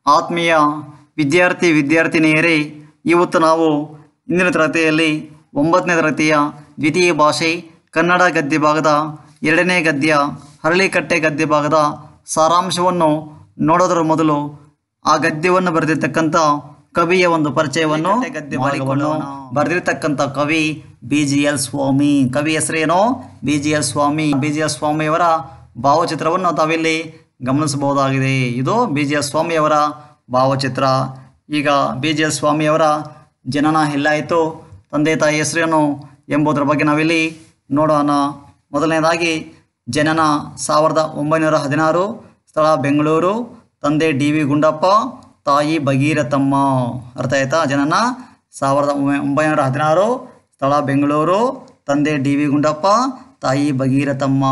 ಆತ್ಮೀಯ ವಿದ್ಯಾರ್ಥಿ ವಿದ್ಯಾರ್ಥಿನಿಯರೇ ಇವತ್ತು ನಾವು ಇಂದಿನ ತರಗತಿಯಲ್ಲಿ ಒಂಬತ್ತನೇ ತರಗತಿಯ ದ್ವಿತೀಯ ಭಾಷೆ ಕನ್ನಡ ಗದ್ಯ ಭಾಗದ ಎರಡನೇ ಗದ್ಯ ಹರಳಿಕಟ್ಟೆ ಗದ್ಯ ಭಾಗದ ಸಾರಾಂಶವನ್ನು ನೋಡೋದರ ಮೊದಲು ಆ ಗದ್ಯವನ್ನು ಬರೆದಿರ್ತಕ್ಕಂಥ ಕವಿಯ ಒಂದು ಪರಿಚಯವನ್ನು ಗದ್ಯ ಭಾಗವನ್ನು ಬರೆದಿರ್ತಕ್ಕಂಥ ಕವಿ ಬಿ ಜಿ ಎಲ್ ಸ್ವಾಮಿ ಕವಿ ಹೆಸರೇನು B G L Swamy B G L ಸ್ವಾಮಿಯವರ ಭಾವಚಿತ್ರವನ್ನು ತಾವಿಲ್ಲಿ ಗಮನಿಸಬಹುದಾಗಿದೆ ಇದು ಬಿ ಜಿ ಎಲ್ ಸ್ವಾಮಿಯವರ ಭಾವಚಿತ್ರ ಈಗ ಬಿ ಜಿ ಎಲ್ ಸ್ವಾಮಿಯವರ ಜನನ ಎಲ್ಲಾಯಿತು ತಂದೆ ತಾಯಿ ಹೆಸರೇನು ಎಂಬುದರ ಬಗ್ಗೆ ನಾವಿಲ್ಲಿ ನೋಡೋಣ ಮೊದಲನೇದಾಗಿ ಜನನ ಸಾವಿರದ ಒಂಬೈನೂರ ಹದಿನಾರು ಸ್ಥಳ ಬೆಂಗಳೂರು ತಂದೆ ಡಿ ವಿ ಗುಂಡಪ್ಪ ತಾಯಿ ಭಗೀರಥಮ್ಮ ಅರ್ಥ ಆಯ್ತಾ ಜನನ ಸಾವಿರದ ಒಂಬೈ- ಒಂಬೈನೂರ ಹದಿನಾರು ಸ್ಥಳ ಬೆಂಗಳೂರು ತಂದೆ ಡಿ ವಿ ಗುಂಡಪ್ಪ ತಾಯಿ ಭಗೀರಥಮ್ಮ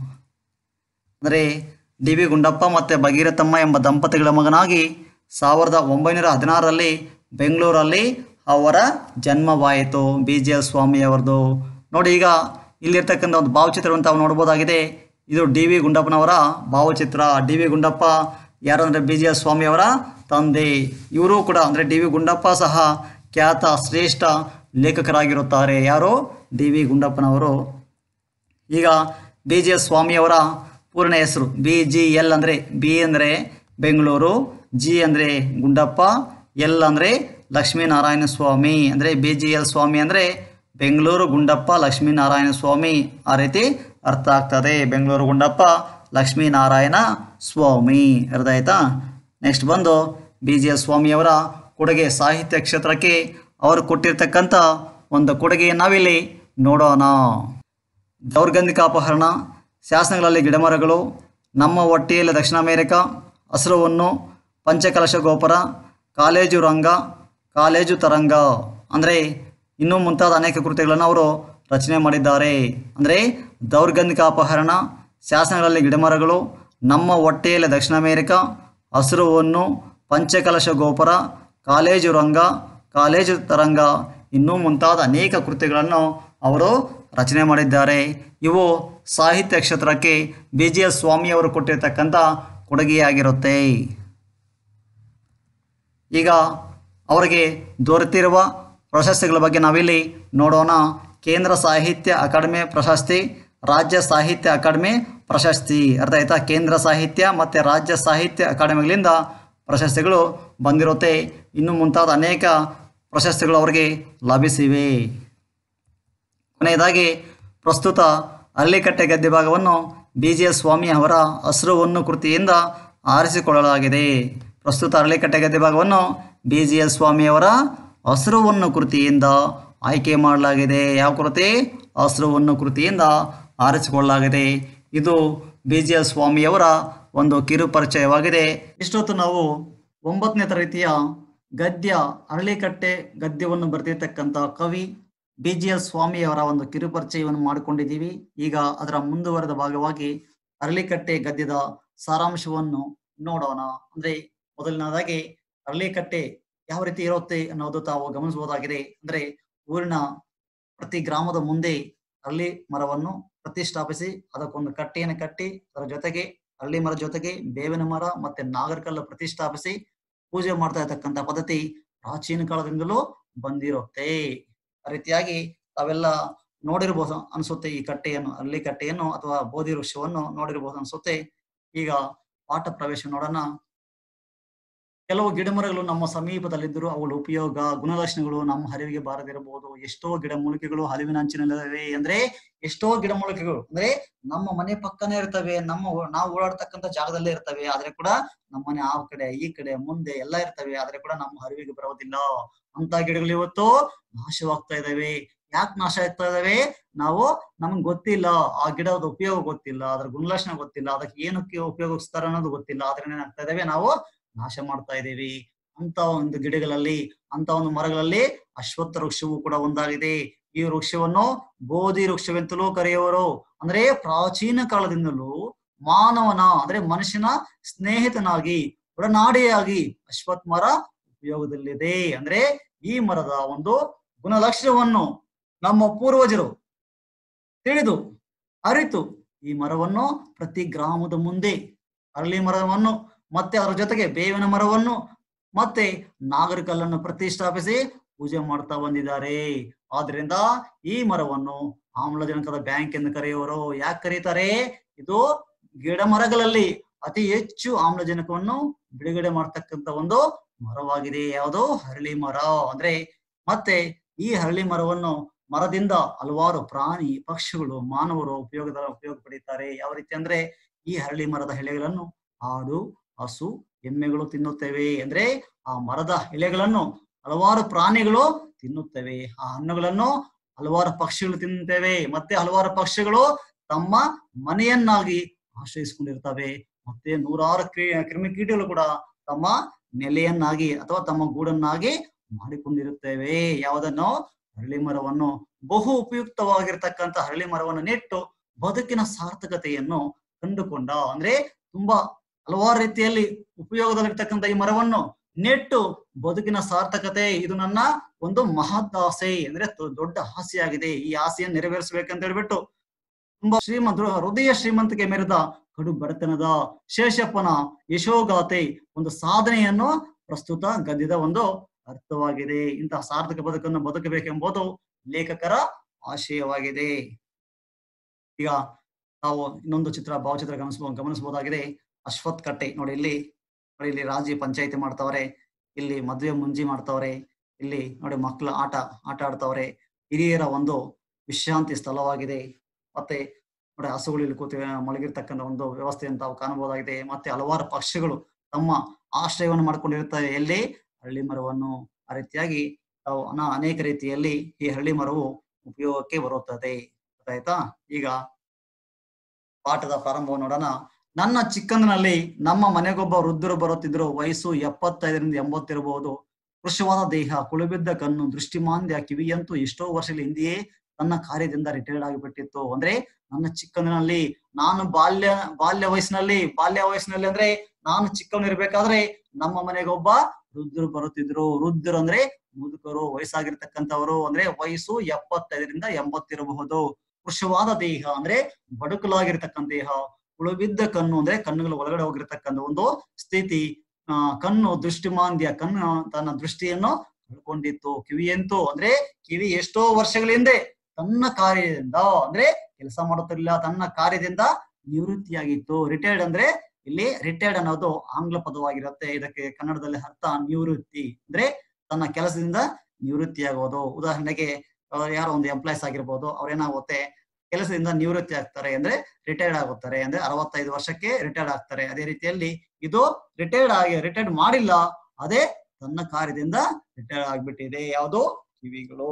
ಅಂದರೆ ಡಿ ವಿ ಗುಂಡಪ್ಪ ಮತ್ತು ಭಗೀರಥಮ್ಮ ಎಂಬ ದಂಪತಿಗಳ ಮಗನಾಗಿ ಸಾವಿರದ ಒಂಬೈನೂರ ಹದಿನಾರರಲ್ಲಿ ಬೆಂಗಳೂರಲ್ಲಿ ಅವರ ಜನ್ಮವಾಯಿತು ಬಿ ಜಿ ಎಲ್ ಸ್ವಾಮಿಯವರದು ನೋಡಿ ಈಗ ಇಲ್ಲಿರ್ತಕ್ಕಂಥ ಒಂದು ಭಾವಚಿತ್ರವನ್ನು ತಾವು ನೋಡ್ಬೋದಾಗಿದೆ ಇದು ಡಿ ವಿ ಗುಂಡಪ್ಪನವರ ಭಾವಚಿತ್ರ ಡಿ ವಿ ಗುಂಡಪ್ಪ ಯಾರಂದರೆ ಬಿ ಜಿ ಎಲ್ ಸ್ವಾಮಿಯವರ ತಂದೆ ಇವರು ಕೂಡ ಅಂದರೆ ಡಿ ವಿ ಗುಂಡಪ್ಪ ಸಹ ಖ್ಯಾತ ಶ್ರೇಷ್ಠ ಲೇಖಕರಾಗಿರುತ್ತಾರೆ ಯಾರು ಡಿ ವಿ ಗುಂಡಪ್ಪನವರು ಈಗ ಬಿ ಜಿ ಎಸ್ ಸ್ವಾಮಿಯವರ ಪೂರ್ಣ ಹೆಸರು ಬಿ ಜಿ ಎಲ್ ಅಂದರೆ ಬಿ ಅಂದರೆ ಬೆಂಗಳೂರು ಜಿ ಅಂದರೆ ಗುಂಡಪ್ಪ ಎಲ್ ಅಂದರೆ ಲಕ್ಷ್ಮೀನಾರಾಯಣ ಸ್ವಾಮಿ ಅಂದರೆ ಬಿ ಜಿ ಎಲ್ ಸ್ವಾಮಿ ಅಂದರೆ ಬೆಂಗಳೂರು ಗುಂಡಪ್ಪ ಲಕ್ಷ್ಮೀನಾರಾಯಣ ಸ್ವಾಮಿ ಆ ರೀತಿ ಅರ್ಥ ಆಗ್ತದೆ ಬೆಂಗಳೂರು ಗುಂಡಪ್ಪ ಲಕ್ಷ್ಮೀನಾರಾಯಣ ಸ್ವಾಮಿ ಅರ್ಥ ಆಯ್ತಾ ನೆಕ್ಸ್ಟ್ ಬಂದು ಬಿ ಜಿ ಎಲ್ ಸ್ವಾಮಿಯವರ ಕೊಡುಗೆ ಸಾಹಿತ್ಯ ಕ್ಷೇತ್ರಕ್ಕೆ ಅವರು ಕೊಟ್ಟಿರ್ತಕ್ಕಂಥ ಒಂದು ಕೊಡುಗೆಯನ್ನು ನಾವಿಲ್ಲಿ ನೋಡೋಣ ದೌರ್ಗಂಧಿಕ ಅಪಹರಣ ಶಾಸನಗಳಲ್ಲಿ ಗಿಡಮರಗಳು ನಮ್ಮ ಹೊಟ್ಟೆಯಲ್ಲಿ ದಕ್ಷಿಣ ಅಮೇರಿಕಾ ಹಸಿರುವನ್ನು ಪಂಚಕಲಶ ಗೋಪುರ ಕಾಲೇಜು ರಂಗ ಕಾಲೇಜು ತರಂಗ ಅಂದರೆ ಇನ್ನೂ ಮುಂತಾದ ಅನೇಕ ಕೃತಿಗಳನ್ನು ಅವರು ರಚನೆ ಮಾಡಿದ್ದಾರೆ ಅಂದರೆ ದೌರ್ಗಂಧಿಕ ಅಪಹರಣ ಶಾಸನಗಳಲ್ಲಿ ಗಿಡಮರಗಳು ನಮ್ಮ ಹೊಟ್ಟೆಯಲ್ಲಿ ದಕ್ಷಿಣ ಅಮೇರಿಕಾ ಹಸಿರುವನ್ನು ಪಂಚಕಲಶ ಗೋಪುರ ಕಾಲೇಜು ರಂಗ ಕಾಲೇಜು ತರಂಗ ಇನ್ನೂ ಮುಂತಾದ ಅನೇಕ ಕೃತಿಗಳನ್ನು ಅವರು ರಚನೆ ಮಾಡಿದ್ದಾರೆ ಇವು ಸಾಹಿತ್ಯ ಕ್ಷೇತ್ರಕ್ಕೆ ಬಿ ಜಿ ಎಸ್ ಸ್ವಾಮಿಯವರು ಕೊಟ್ಟಿರ್ತಕ್ಕಂಥ ಕೊಡುಗೆಯಾಗಿರುತ್ತೆ ಈಗ ಅವರಿಗೆ ದೊರೆತಿರುವ ಪ್ರಶಸ್ತಿಗಳ ಬಗ್ಗೆ ನಾವಿಲ್ಲಿ ನೋಡೋಣ ಕೇಂದ್ರ ಸಾಹಿತ್ಯ ಅಕಾಡೆಮಿ ಪ್ರಶಸ್ತಿ ರಾಜ್ಯ ಸಾಹಿತ್ಯ ಅಕಾಡೆಮಿ ಪ್ರಶಸ್ತಿ ಅರ್ಥ ಆಯ್ತಾ ಕೇಂದ್ರ ಸಾಹಿತ್ಯ ಮತ್ತು ರಾಜ್ಯ ಸಾಹಿತ್ಯ ಅಕಾಡೆಮಿಗಳಿಂದ ಪ್ರಶಸ್ತಿಗಳು ಬಂದಿರುತ್ತೆ ಇನ್ನು ಮುಂತಾದ ಅನೇಕ ಪ್ರಶಸ್ತಿಗಳು ಅವರಿಗೆ ಲಭಿಸಿವೆ ಕೊನೆಯದಾಗಿ ಪ್ರಸ್ತುತ ಅರಳಿಕಟ್ಟೆ ಗದ್ಯ ಭಾಗವನ್ನು ಬಿ ಜಿ ಎಸ್ ಸ್ವಾಮಿ ಅವರ ಹಸಿರುವನ್ನು ಕೃತಿಯಿಂದ ಆರಿಸಿಕೊಳ್ಳಲಾಗಿದೆ ಪ್ರಸ್ತುತ ಅರಳಿಕಟ್ಟೆ ಗದ್ಯ ಭಾಗವನ್ನು ಬಿ ಜಿ ಎಸ್ ಸ್ವಾಮಿಯವರ ಹಸಿರುವನ್ನು ಕೃತಿಯಿಂದ ಆಯ್ಕೆ ಮಾಡಲಾಗಿದೆ ಯಾವ ಕೃತಿ ಹಸಿರುವನ್ನು ಕೃತಿಯಿಂದ ಆರಿಸಿಕೊಳ್ಳಲಾಗಿದೆ ಇದು ಬಿ ಜಿ ಎಸ್ ಸ್ವಾಮಿಯವರ ಒಂದು ಕಿರು ಪರಿಚಯವಾಗಿದೆ ಇಷ್ಟೊತ್ತು ನಾವು ಒಂಬತ್ತನೇ ತರಗತಿಯ ಗದ್ಯ ಅರಳಿಕಟ್ಟೆ ಗದ್ಯವನ್ನು ಬರೆದಿರ್ತಕ್ಕಂಥ ಕವಿ ಬಿ ಜಿ ಎಲ್ ಸ್ವಾಮಿಯವರ ಒಂದು ಕಿರು ಪರಿಚಯವನ್ನು ಮಾಡಿಕೊಂಡಿದ್ದೀವಿ ಈಗ ಅದರ ಮುಂದುವರೆದ ಭಾಗವಾಗಿ ಅರಳಿಕಟ್ಟೆ ಗದ್ಯದ ಸಾರಾಂಶವನ್ನು ನೋಡೋಣ ಅಂದ್ರೆ ಮೊದಲನೇದಾಗಿ ಅರಳಿಕಟ್ಟೆ ಯಾವ ರೀತಿ ಇರುತ್ತೆ ಅನ್ನೋದು ತಾವು ಗಮನಿಸಬಹುದಾಗಿದೆ ಅಂದ್ರೆ ಊರಿನ ಪ್ರತಿ ಗ್ರಾಮದ ಮುಂದೆ ಅರಳಿ ಮರವನ್ನು ಪ್ರತಿಷ್ಠಾಪಿಸಿ ಅದಕ್ಕೊಂದು ಕಟ್ಟೆಯನ್ನು ಕಟ್ಟಿ ಅದರ ಜೊತೆಗೆ ಅರಳಿ ಮರ ಜೊತೆಗೆ ಬೇವಿನ ಮರ ಮತ್ತೆ ನಾಗರಕಲ್ಲು ಪ್ರತಿಷ್ಠಾಪಿಸಿ ಪೂಜೆ ಮಾಡ್ತಾ ಇರ್ತಕ್ಕಂಥ ಪದ್ಧತಿ ಪ್ರಾಚೀನ ಕಾಲದಿಂದಲೂ ಬಂದಿರುತ್ತೆ ಆ ರೀತಿಯಾಗಿ ತಾವೆಲ್ಲ ನೋಡಿರ್ಬೋದು ಅನ್ಸುತ್ತೆ ಈ ಕಟ್ಟೆಯನ್ನು ಅಲ್ಲಿ ಕಟ್ಟೆಯನ್ನು ಅಥವಾ ಬೋಧಿ ವೃಕ್ಷವನ್ನು ನೋಡಿರ್ಬೋದು ಅನ್ಸುತ್ತೆ ಈಗ ಪಾಠ ಪ್ರವೇಶ ನೋಡೋಣ ಕೆಲವು ಗಿಡಮರಗಳು ನಮ್ಮ ಸಮೀಪದಲ್ಲಿದ್ದರೂ ಅವುಗಳ ಉಪಯೋಗ ಗುಣಲಕ್ಷಣಗಳು ನಮ್ಮ ಹರಿವಿಗೆ ಬಾರದಿರಬಹುದು ಎಷ್ಟೋ ಗಿಡಮೂಲಿಕೆಗಳು ಹರಿವಿನ ಅಂಚಿನಲ್ಲಿವೆ ಅಂದ್ರೆ ಎಷ್ಟೋ ಗಿಡಮೂಲಿಕೆಗಳು ಅಂದ್ರೆ ನಮ್ಮ ಮನೆ ಪಕ್ಕನೇ ಇರ್ತವೆ ನಮ್ಮ ಓ- ನಾವು ಓಡಾಡ್ತಕ್ಕಂಥ ಜಾಗದಲ್ಲೇ ಇರ್ತವೆ ಆದ್ರೆ ಕೂಡ ನಮ್ಮ ಮನೆ ಆ ಕಡೆ ಈ ಕಡೆ ಮುಂದೆ ಎಲ್ಲ ಇರ್ತವೆ ಆದ್ರೆ ಕೂಡ ನಮ್ಮ ಹರಿವಿಗೆ ಬರೋದಿಲ್ಲ ಅಂತ ಗಿಡಗಳು ಇವತ್ತು ನಾಶವಾಗ್ತಾ ಇದಾವೆ ಯಾಕೆ ನಾಶ ಆಗ್ತಾ ಇದಾವೆ ನಾವು ನಮ್ಗೆ ಗೊತ್ತಿಲ್ಲ ಆ ಗಿಡದ ಉಪಯೋಗ ಗೊತ್ತಿಲ್ಲ ಅದ್ರ ಗುಣಲಕ್ಷಣ ಗೊತ್ತಿಲ್ಲ ಅದಕ್ಕೆ ಏನಕ್ಕೆ ಉಪಯೋಗಿಸ್ತಾರೆ ಅನ್ನೋದು ಗೊತ್ತಿಲ್ಲ ಆದ್ರೆ ಏನಾಗ್ತಾ ಇದಾವೆ ನಾವು ನಾಶ ಮಾಡ್ತಾ ಇದ್ದೀವಿ ಅಂತ ಒಂದು ಗಿಡಗಳಲ್ಲಿ ಅಂತ ಒಂದು ಮರಗಳಲ್ಲಿ ಅಶ್ವತ್ಥ ವೃಕ್ಷವು ಕೂಡ ಒಂದಾಗಿದೆ ಈ ವೃಕ್ಷವನ್ನು ಬೋಧಿ ವೃಕ್ಷವೆಂತಲೂ ಕರೆಯುವರು ಅಂದ್ರೆ ಪ್ರಾಚೀನ ಕಾಲದಿಂದಲೂ ಮಾನವನ ಅಂದ್ರೆ ಮನುಷ್ಯನ ಸ್ನೇಹಿತನಾಗಿ ಒಡನಾಡಿಯಾಗಿ ಅಶ್ವತ್ಥ ಮರ ಉಪಯೋಗದಲ್ಲಿದೆ ಅಂದ್ರೆ ಈ ಮರದ ಒಂದು ಗುಣಲಕ್ಷಣವನ್ನು ನಮ್ಮ ಪೂರ್ವಜರು ತಿಳಿದು ಅರಿತು ಈ ಮರವನ್ನು ಪ್ರತಿ ಗ್ರಾಮದ ಮುಂದೆ ಅರಳಿ ಮರವನ್ನು ಮತ್ತೆ ಅದರ ಜೊತೆಗೆ ಬೇವಿನ ಮರವನ್ನು ಮತ್ತೆ ನಾಗರಿಕಲ್ಲನ್ನು ಪ್ರತಿಷ್ಠಾಪಿಸಿ ಪೂಜೆ ಮಾಡ್ತಾ ಬಂದಿದ್ದಾರೆ ಆದ್ರಿಂದ ಈ ಮರವನ್ನು ಆಮ್ಲಜನಕದ ಬ್ಯಾಂಕ್ ಎಂದು ಕರೆಯುವರು ಯಾಕೆ ಕರೀತಾರೆ ಇದು ಗಿಡ ಮರಗಳಲ್ಲಿ ಅತಿ ಹೆಚ್ಚು ಆಮ್ಲಜನಕವನ್ನು ಬಿಡುಗಡೆ ಮಾಡ್ತಕ್ಕಂತ ಒಂದು ಮರವಾಗಿದೆ ಯಾವುದು ಹರಳಿ ಮರ ಅಂದ್ರೆ ಮತ್ತೆ ಈ ಹರಳಿ ಮರವನ್ನು ಮರದಿಂದ ಹಲವಾರು ಪ್ರಾಣಿ ಪಕ್ಷಿಗಳು ಮಾನವರು ಉಪಯೋಗದ ಉಪಯೋಗ ಪಡೀತಾರೆ ಯಾವ ರೀತಿ ಅಂದ್ರೆ ಈ ಹರಳಿ ಮರದ ಎಲೆಗಳನ್ನು ಆಡು ಹಸು ಎಮ್ಮೆಗಳು ತಿನ್ನುತ್ತವೆ ಅಂದ್ರೆ ಆ ಮರದ ಎಲೆಗಳನ್ನು ಹಲವಾರು ಪ್ರಾಣಿಗಳು ತಿನ್ನುತ್ತವೆ ಆ ಹಣ್ಣುಗಳನ್ನು ಹಲವಾರು ಪಕ್ಷಿಗಳು ತಿನ್ನುತ್ತವೆ ಮತ್ತೆ ಹಲವಾರು ಪಕ್ಷಿಗಳು ತಮ್ಮ ಮನೆಯನ್ನಾಗಿ ಆಶ್ರಯಿಸಿಕೊಂಡಿರ್ತವೆ ಮತ್ತೆ ನೂರಾರು ಕ್ರಿ ಕ್ರಿಮಿಕೀಟಗಳು ಕೂಡ ತಮ್ಮ ನೆಲೆಯನ್ನಾಗಿ ಅಥವಾ ತಮ್ಮ ಗೂಡನ್ನಾಗಿ ಮಾಡಿಕೊಂಡಿರುತ್ತೇವೆ ಯಾವುದನ್ನು ಹರಳಿ ಮರವನ್ನು ಬಹು ಉಪಯುಕ್ತವಾಗಿರ್ತಕ್ಕಂಥ ಹರಳಿ ಮರವನ್ನು ನೆಟ್ಟು ಬದುಕಿನ ಸಾರ್ಥಕತೆಯನ್ನು ಕಂಡುಕೊಂಡ ಅಂದ್ರೆ ತುಂಬಾ ಹಲವಾರು ರೀತಿಯಲ್ಲಿ ಉಪಯೋಗದಲ್ಲಿರ್ತಕ್ಕಂಥ ಈ ಮರವನ್ನು ನೆಟ್ಟು ಬದುಕಿನ ಸಾರ್ಥಕತೆ ಇದು ನನ್ನ ಒಂದು ಮಹತ್ ಆಸೆ ಅಂದ್ರೆ ತ- ದೊಡ್ಡ ಆಸೆಯಾಗಿದೆ ಈ ಆಸೆಯನ್ನು ನೆರವೇರಿಸಬೇಕಂತ ಹೇಳ್ಬಿಟ್ಟು ತುಂಬಾ ಶ್ರೀಮಂತ ಹೃದಯ ಶ್ರೀಮಂತಿಕೆ ಮೆರೆದ ಕಡು ಬಡತನದ ಶೇಷಪ್ಪನ ಯಶೋಗಾಥೆ ಒಂದು ಸಾಧನೆಯನ್ನು ಪ್ರಸ್ತುತ ಗದ್ಯದ ಒಂದು ಅರ್ಥವಾಗಿದೆ ಇಂತಹ ಸಾರ್ಥಕ ಬದುಕನ್ನು ಬದುಕಬೇಕೆಂಬುದು ಲೇಖಕರ ಆಶಯವಾಗಿದೆ ಈಗ ನಾವು ಇನ್ನೊಂದು ಚಿತ್ರ ಭಾವಚಿತ್ರ ಗಮನಿಸಬಹು ಗಮನಿಸಬಹುದಾಗಿದೆ ಅಶ್ವಥ್ ಕಟ್ಟೆ ನೋಡಿ ಇಲ್ಲಿ ನೋಡಿ ಇಲ್ಲಿ ರಾಜಿ ಪಂಚಾಯತಿ ಮಾಡ್ತಾವ್ರೆ ಇಲ್ಲಿ ಮದುವೆ ಮುಂಜಿ ಮಾಡ್ತಾವ್ರೆ ಇಲ್ಲಿ ನೋಡಿ ಮಕ್ಕಳು ಆಟ ಆಟ ಆಡ್ತಾವ್ರೆ ಹಿರಿಯರ ಒಂದು ವಿಶ್ರಾಂತಿ ಸ್ಥಳವಾಗಿದೆ ಮತ್ತೆ ನೋಡಿ ಹಸುಗಳು ಇಲ್ಲಿ ಕೂತಿ ಮಲಗಿರ್ತಕ್ಕಂಥ ಒಂದು ವ್ಯವಸ್ಥೆಯನ್ನು ತಾವು ಕಾಣಬಹುದಾಗಿದೆ ಮತ್ತೆ ಹಲವಾರು ಪಕ್ಷಿಗಳು ತಮ್ಮ ಆಶ್ರಯವನ್ನು ಮಾಡ್ಕೊಂಡಿರುತ್ತವೆ ಎಲ್ಲಿ ಹಳ್ಳಿ ಮರವನ್ನು ಆ ರೀತಿಯಾಗಿ ತಾವು ಅನ ಅನೇಕ ರೀತಿಯಲ್ಲಿ ಈ ಹಳ್ಳಿ ಮರವು ಉಪಯೋಗಕ್ಕೆ ಬರುತ್ತದೆ ಗೊತ್ತಾಯ್ತಾ ಈಗ ಪಾಠದ ಪ್ರಾರಂಭವನ್ನು ನೋಡೋಣ ನನ್ನ ಚಿಕ್ಕಂದಿನಲ್ಲಿ ನಮ್ಮ ಮನೆಗೊಬ್ಬ ವೃದ್ಧರು ಬರುತ್ತಿದ್ರು ವಯಸ್ಸು ಎಪ್ಪತ್ತೈದರಿಂದ ಎಂಬತ್ತಿರಬಹುದು ಕೃಶವಾದ ದೇಹ ಕುಳಿಬಿದ್ದ ಕಣ್ಣು ದೃಷ್ಟಿಮಾಂದ್ಯ ಕಿವಿಯಂತೂ ಎಷ್ಟೋ ವರ್ಷಗಳ ಹಿಂದೆಯೇ ತನ್ನ ಕಾರ್ಯದಿಂದ ರಿಟೈರ್ಡ್ ಆಗಿಬಿಟ್ಟಿತ್ತು ಅಂದ್ರೆ ನನ್ನ ಚಿಕ್ಕಂದಿನಲ್ಲಿ ನಾನು ಬಾಲ್ಯ ಬಾಲ್ಯ ವಯಸ್ಸಿನಲ್ಲಿ ಬಾಲ್ಯ ವಯಸ್ಸಿನಲ್ಲಿ ಅಂದ್ರೆ ನಾನು ಚಿಕ್ಕವನಿರ್ಬೇಕಾದ್ರೆ ನಮ್ಮ ಮನೆಗೊಬ್ಬ ವೃದ್ಧರು ಬರುತ್ತಿದ್ರು ವೃದ್ಧರು ಅಂದ್ರೆ ಮುದುಕರು ವಯಸ್ಸಾಗಿರ್ತಕ್ಕಂಥವರು ಅಂದ್ರೆ ವಯಸ್ಸು ಎಪ್ಪತ್ತೈದರಿಂದ ಎಂಬತ್ತಿರಬಹುದು ಕೃಶವಾದ ದೇಹ ಅಂದ್ರೆ ಬಡುಕಲಾಗಿರ್ತಕ್ಕಂಥ ದೇಹ ಉಳುಬಿದ್ದ ಕಣ್ಣು ಅಂದ್ರೆ ಕಣ್ಣುಗಳ ಒಳಗಡೆ ಹೋಗಿರ್ತಕ್ಕಂಥ ಒಂದು ಸ್ಥಿತಿ ಆ ಕಣ್ಣು ದೃಷ್ಟಿಮಾಂದ್ಯ ಕಣ್ಣು ತನ್ನ ದೃಷ್ಟಿಯನ್ನು ಕಳ್ಕೊಂಡಿತ್ತು ಕಿವಿಯಂತೂ ಅಂದ್ರೆ ಕಿವಿ ಎಷ್ಟೋ ವರ್ಷಗಳ ಹಿಂದೆ ತನ್ನ ಕಾರ್ಯದಿಂದ ಅಂದ್ರೆ ಕೆಲಸ ಮಾಡುತ್ತಿರಲಿಲ್ಲ ತನ್ನ ಕಾರ್ಯದಿಂದ ನಿವೃತ್ತಿಯಾಗಿತ್ತು ರಿಟೈರ್ಡ್ ಅಂದ್ರೆ ಇಲ್ಲಿ ರಿಟೈರ್ಡ್ ಅನ್ನೋದು ಆಂಗ್ಲ ಪದವಾಗಿರುತ್ತೆ ಇದಕ್ಕೆ ಕನ್ನಡದಲ್ಲಿ ಅರ್ಥ ನಿವೃತ್ತಿ ಅಂದ್ರೆ ತನ್ನ ಕೆಲಸದಿಂದ ನಿವೃತ್ತಿಯಾಗೋದು ಉದಾಹರಣೆಗೆ ಆ, ಯಾರೋ ಒಂದು ಎಂಪ್ಲಾಯ್ಸ್ ಆಗಿರ್ಬೋದು ಅವ್ರೇನಾಗುತ್ತೆ ಕೆಲಸದಿಂದ ನಿವೃತ್ತಿ ಆಗ್ತಾರೆ ಅಂದ್ರೆ ರಿಟೈರ್ಡ್ ಆಗುತ್ತಾರೆ ಅಂದ್ರೆ ಅರವತ್ತೈದು ವರ್ಷಕ್ಕೆ ರಿಟೈರ್ಡ್ ಆಗ್ತಾರೆ ಅದೇ ರೀತಿಯಲ್ಲಿ ಇದು ರಿಟೈರ್ಡ್ ಆಗಿ ರಿಟೈರ್ಡ್ ಮಾಡಿಲ್ಲ ಅದೇ ತನ್ನ ಕಾರ್ಯದಿಂದ ರಿಟೈರ್ಡ್ ಆಗ್ಬಿಟ್ಟಿದೆ ಯಾವುದು ಕಿವಿಗಳು